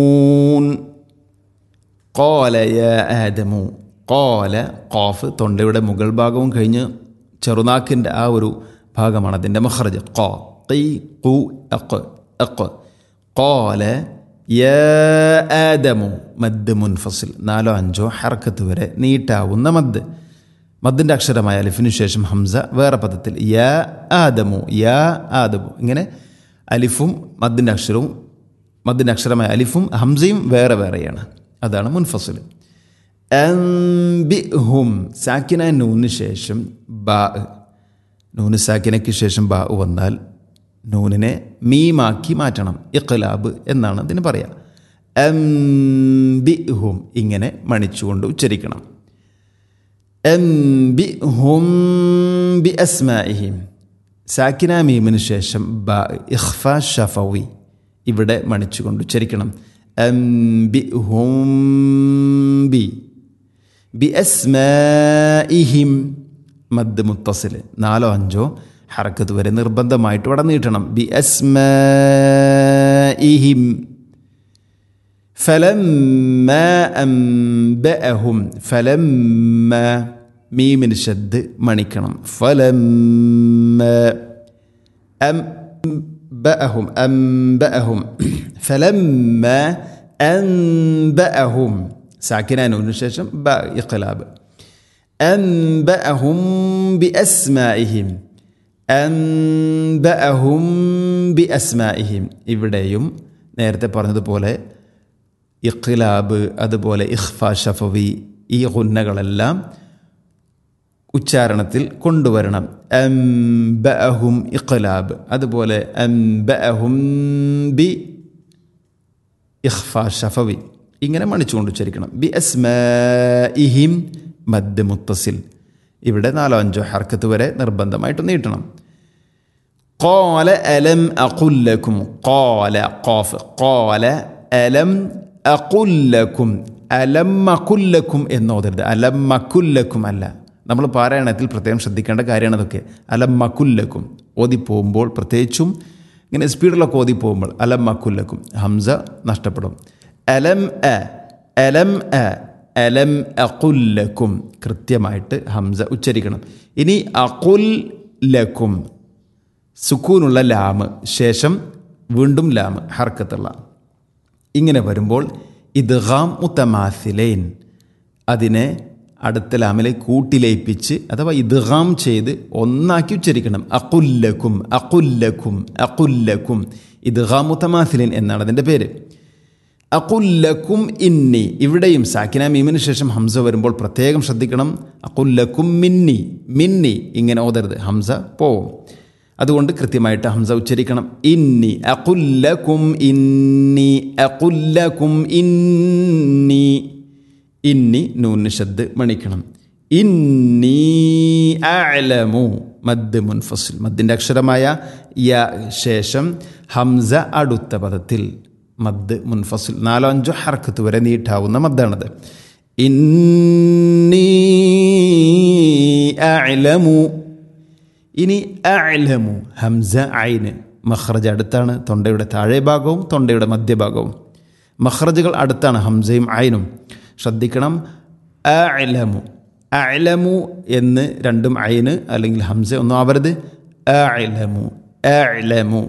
കോല യ ആദമു കോല കോഫ് തൊണ്ടയുടെ മുകൾ ഭാഗവും കഴിഞ്ഞ് ചെറുനാക്കിൻ്റെ ആ ഒരു ഭാഗമാണ് അതിൻ്റെ മഹ്റജ് കോ കൈ കു അക്ക് അക്ക് കോല യ ആദമു മദ് മുൻഫസിൽ നാലോ അഞ്ചോ ഹർക്കത്ത് വരെ നീട്ടാവുന്ന മദ് മദ്ദിൻ്റെ അക്ഷരമായ അലിഫിനു ശേഷം ഹംസ വേറെ പദത്തിൽ യ ആദമു യ ആദമു ഇങ്ങനെ അലിഫും മദ്ദിൻ്റെ അക്ഷരവും മദ്ദിൻ്റെ അക്ഷരമായ അലിഫും ഹംസയും വേറെ വേറെയാണ് അതാണ് മുൻഫസിൽ ഹും സാക്കിന നൂന് ശേഷം ബാ നൂന് സാക്കിനയ്ക്ക് ശേഷം ബാ വന്നാൽ നൂനിനെ മീമാക്കി മാറ്റണം ഇഖ്ലാബ് എന്നാണ് അതിന് പറയുക ഹും ഇങ്ങനെ മണിച്ചുകൊണ്ട് ഉച്ചരിക്കണം ഹും ബി അസ്മാഇഹിം സാക്കിന മീമിന് ശേഷം ബ ഇഖ്ഫ ഷഫവി ഇവിടെ മണിച്ചുകൊണ്ട് ഉച്ചരിക്കണം ഹും ബി ബി അസ്മാഇഹിം മദ് മുത്തസിൽ നാലോ അഞ്ചോ ഹറക്കത്ത് വരെ നിർബന്ധമായിട്ട് ഇവിടെ നീട്ടണം ബി അസ്മാഇഹിം فلما أنبأهم فلما മീമിന് ഷദ് മണിക്കണം فلما أنبأهم أنبأهم فلما أنبأهم സാക്കിനാനൂന് ശേഷം ബ ഇഖ്ലാബ് أنبأهم بأسمائهم أنبأهم بأسمائهم ഇവിടെയും നേരത്തെ പറഞ്ഞതുപോലെ ഇഖ്ലാബ് അതുപോലെ ഇഖ്ഫ ഷഫവി ഈ ഗുന്നകളെല്ലാം ഉച്ചാരണത്തിൽ കൊണ്ടുവരണം അംബഅഹും ഇഖ്ലാബ് അതുപോലെ അംബഅഹും ബി ഇഖ്ഫ ഷഫവി ഇങ്ങനെ മണിച്ചുകൊണ്ട് ഉച്ചരിക്കണം ബി അസ്മഇഹിം മദ് മുത്തസിൽ ഇവിടെ നാലോ അഞ്ചോ ഹർക്കത്ത് വരെ നിർബന്ധമായിട്ട് നീട്ടണം قال ألم أقل لكم قال قاف قال ألم അക്കുല്ലക്കും അലമ്മക്കുല്ലക്കും എന്നോതരുത് അലമ്മക്കുല്ലക്കും അല്ല നമ്മൾ പാരായണത്തിൽ പ്രത്യേകം ശ്രദ്ധിക്കേണ്ട കാര്യമാണ് അതൊക്കെ അലമ്മക്കുല്ലക്കും ഓതിപ്പോകുമ്പോൾ പ്രത്യേകിച്ചും ഇങ്ങനെ സ്പീഡിലൊക്കെ ഓതിപ്പോകുമ്പോൾ അലമ്മക്കുല്ലക്കും ഹംസ നഷ്ടപ്പെടും അലം അ അലം അ അലം അക്കുല്ലക്കും കൃത്യമായിട്ട് ഹംസ ഉച്ചരിക്കണം ഇനി അക്കുൽ ലക്കും സുക്കൂനുള്ള ലാമ് ശേഷം വീണ്ടും ലാമ് ഹർക്കത്തുള്ള ഇങ്ങനെ വരുമ്പോൾ ഇദ്ഗാം മുത്തമാസിലൈൻ അതിനെ അടുത്ത ലാമിലെ കൂട്ടിലയിപ്പിച്ച് അഥവാ ഇദ്ഗാം ചെയ്ത് ഒന്നാക്കി ഉച്ചരിക്കണം അക്കുല്ലക്കും അക്കുല്ലക്കും അക്കുല്ലക്കും ഇദ്ഗാം മുത്തമാസിലൈൻ എന്നാണ് അതിൻ്റെ പേര് അക്കുല്ലക്കും ഇന്നി ഇവിടെയും സാക്കിന മീമിന് ശേഷം ഹംസ വരുമ്പോൾ പ്രത്യേകം ശ്രദ്ധിക്കണം അക്കുല്ലക്കും മിന്നി മിന്നി ഇങ്ങനെ ഓതരുത് ഹംസ പോവും അതുകൊണ്ട് കൃത്യമായിട്ട് ഹംസ ഉച്ചരിക്കണം ഇന്നി അഖുല്ലക്കും ഇന്നി അഖുല്ലക്കും ഇന്നി ഇന്നി നൂന് ശബ്ദ് മണിക്കണം ഇന്നി അലമു മദ് മുൻഫസിൽ മദ്ദിൻ്റെ അക്ഷരമായ യ ശേഷം ഹംസ അടുത്ത പദത്തിൽ മദ് മുൻഫസിൽ നാലോ അഞ്ചോ ഹർക്കത്ത് വരെ നീട്ടാവുന്ന മദ്ദാണത് ഇന്നി അലമു ഇനി അലമു ഹംസ ഐന് മഹ്റജ് അടുത്താണ് തൊണ്ടയുടെ താഴെ ഭാഗവും തൊണ്ടയുടെ മധ്യഭാഗവും മഹ്റജുകൾ അടുത്താണ് ഹംസയും ഐനും ശ്രദ്ധിക്കണം അലമു അലമു എന്ന് രണ്ടും ഐന് അല്ലെങ്കിൽ ഹംസ ഒന്നും ആവരുത് അലമു അലമു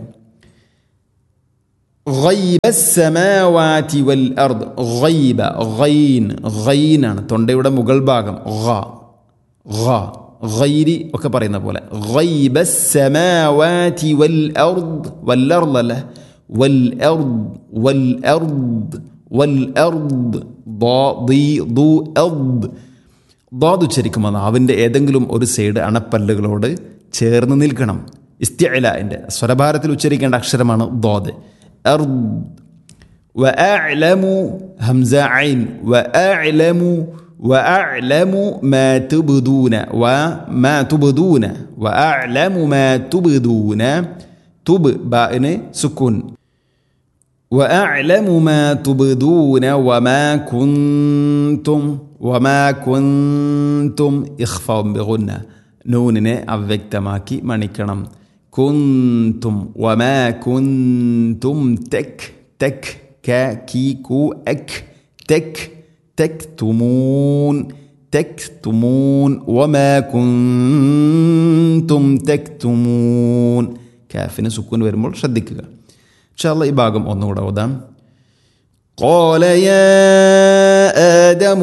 غيب السماوات والأرض غيب غين غين ആണ് തൊണ്ടയുടെ മുകൾ ഭാഗം غ غ غيري ഒക്കെ പറയുന്ന പോലെ غيب السماوات والأرض والأرض له والأرض والأرض والأرض ضي ضو أرض ضاد ഉച്ചരിക്കുമ്പോൾ നാവിൻ്റെ ഏതെങ്കിലും ഒരു സൈഡ് അണപ്പല്ലുകളോട് ചേർന്ന് നിൽക്കണം ഇസ്തിഅലാൻ്റെ സ്വരഭാരത്തിൽ ഉച്ചരിക്കേണ്ട അക്ഷരമാണ് ضاد أرض وأعلم همزة عين وأعلم وأعلم ما تبدون وما تبدون وأعلم ما تبدون تب بائن سكون وأعلم ما تبدون وما كنتم وما كنتم إخفاء بغنة നൂനിനെ അവ്യക്തമാക്കി മണിക്കണം കുന്തും വമാ കുന്തും തെക് തെക് ക കി കു എക് തെക് തെക് തുമൂൻ തെക് തുമൂൻ وما كنتم تكتمون കാഫിന് സുക്കൂൻ വരുമ്പോൾ ശ്രദ്ധിക്കുക ഇൻഷാല്ല ഈ ഭാഗം ഒന്നുകൂടെ ഓതാം قال يا آدم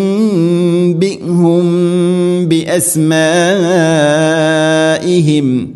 أنبئهم بأسمائهم